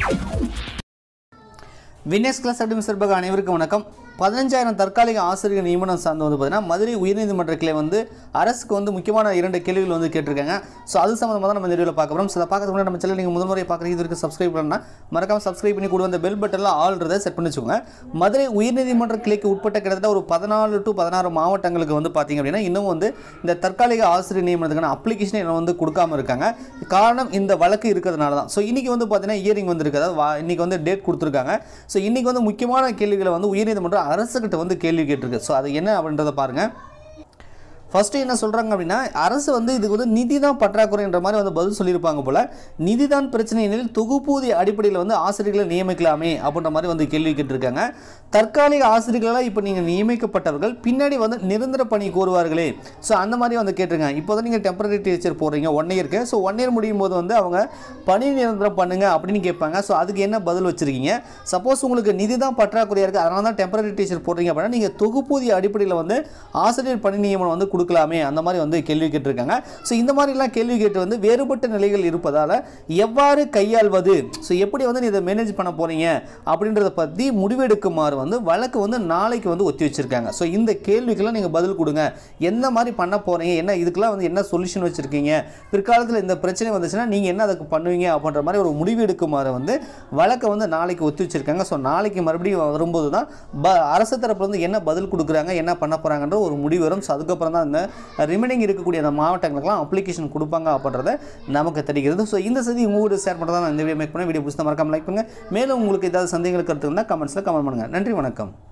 Vinesh class admin சார்பாக அனைவருக்கும் வணக்கம் பதினஞ்சாயிரம் தற்காலிக ஆசிரியர் நியமனம் சார்ந்து வந்து பார்த்தீங்கன்னா மதுரை உயர்நீதிமன்ற கிளை வந்து அரசுக்கு வந்து முக்கியமான இரண்டு கேள்விகள் வந்து கேட்டிருக்காங்க ஸோ அது சம்மந்தமாக தான் நம்ம இந்த வீடியோவில் பார்க்க போகிறோம் ஸோ அதை பார்க்கறதுக்கு முன்னாடி நம்ம சேனல் நீங்கள் முதல் முறை பார்க்குறீங்க இது வரைக்கும் சப்ஸ்கிரைப் பண்ணலாம் மறக்காம சப்ஸ்கிரைப் பண்ணி கூட வந்த பெல் பட்டனில் ஆல்றதை செட் பண்ணி வச்சுக்கோங்க மதுரை உயர்நீதிமன்ற கிளைக்கு உட்பட்ட கிட்டத்தட்ட ஒரு பதினாலு டு பதினாறு மாவட்டங்களுக்கு வந்து பார்த்தீங்க அப்படின்னா இன்னும் வந்து இந்த தற்காலிக ஆசிரியர் நியமனத்துக்கான அப்ளிகேஷன் இன்னும் வந்து கொடுக்காம இருக்காங்க காரணம் இந்த வழக்கு இருக்கிறதுனால தான் ஸோ இன்றைக்கி வந்து பார்த்தீங்கன்னா இயரிங் வந்திருக்கு அதாவது வா- இன்னைக்கு வந்து டேட் கொடுத்துருக்காங்க ஸோ இன்றைக்கி வந்து முக்கியமான கேள்விகளை வந்து உயர்நீதிமன்றம் அரசுக்கிட்ட வந்து கேள்வி கேட்டிருக்கு ஸோ அது என்ன அப்படின்றத பாருங்கள் ஃபஸ்ட்டு என்ன சொல்கிறாங்க அப்படின்னா அரசு வந்து இதுக்கு வந்து நிதி தான் பற்றாக்குறைன்ற மாதிரி வந்து பதில் சொல்லியிருப்பாங்க போல் நிதி தான் பிரச்சனை எனில் தொகுப்பூதிய அடிப்படையில் வந்து ஆசிரியர்களை நியமிக்கலாமே அப்படின்ற மாதிரி வந்து கேள்வி கேட்டிருக்காங்க தற்காலிக ஆசிரியர்களாக இப்போ நீங்கள் நியமிக்கப்பட்டவர்கள் பின்னாடி வந்து நிரந்தர பணி கோருவார்களே ஸோ அந்த மாதிரி வந்து கேட்டிருக்காங்க இப்போ தான் நீங்கள் டெம்பரரி டீச்சர் போடுறீங்க ஒன் இயருக்கு ஸோ ஒன் இயர் முடியும் போது வந்து அவங்க பணி நிரந்தரம் பண்ணுங்க அப்படின்னு கேட்பாங்க ஸோ அதுக்கு என்ன பதில் வச்சுருக்கீங்க சப்போஸ் உங்களுக்கு நிதி தான் பற்றாக்குறையாக இருக்குது அதனால தான் டெம்பரரி டீச்சர் போடுறீங்க அப்படின்னா நீங்கள் தொகுப்பூதிய அடிப்படையில் வந்து ஆசிரியர் பணி நியமனம் வந்து கொடுக்கலாமே அந்த மாதிரி வந்து கேள்வி கேட்டிருக்காங்க ஸோ இந்த மாதிரிலாம் கேள்வி கேட்டு வந்து வேறுபட்ட நிலைகள் இருப்பதால் எவ்வாறு கையாள்வது ஸோ எப்படி வந்து நீ இதை மேனேஜ் பண்ண போகிறீங்க அப்படின்றத பற்றி முடிவெடுக்குமாறு வந்து வழக்கு வந்து நாளைக்கு வந்து ஒத்தி வச்சிருக்காங்க ஸோ இந்த கேள்விக்கெல்லாம் நீங்கள் பதில் கொடுங்க எந்த மாதிரி பண்ண போகிறீங்க என்ன இதுக்கெல்லாம் வந்து என்ன சொல்யூஷன் வச்சுருக்கீங்க பிற்காலத்தில் இந்த பிரச்சனை வந்துச்சுன்னா நீங்கள் என்ன அதுக்கு பண்ணுவீங்க அப்படின்ற மாதிரி ஒரு முடிவு எடுக்குமாறு வந்து வழக்கை வந்து நாளைக்கு ஒத்தி வச்சிருக்காங்க ஸோ நாளைக்கு மறுபடியும் வரும்போது தான் ப அரசு தரப்புல இருந்து என்ன பதில் கொடுக்குறாங்க என்ன பண்ண போகிறாங்கன்ற ஒரு முடிவு வரும் ஸோ அதுக்கப்புறம் தான் இந்த ரிமைனிங் இருக்கக்கூடிய அந்த மாவட்டங்களுக்கெல்லாம் அப்ளிகேஷன் கொடுப்பாங்க அப்படின்றத நமக்கு தெரிகிறது ஸோ இந்த செய்தி உங்களோட ஷேர் பண்ணுறதா நான் இந்த வீடியோ மேக் பண்ணேன் வீடியோ பிடிச்சா மறக்காம லைக் பண்ணுங்கள் மேலும் உங்களுக்கு ஏதாவது சந்தேகங்கள் கருத்து இருந்தால் கமெண்ட்ஸில் கமெண்ட் பண்ணுங்கள் நன்றி வணக்கம்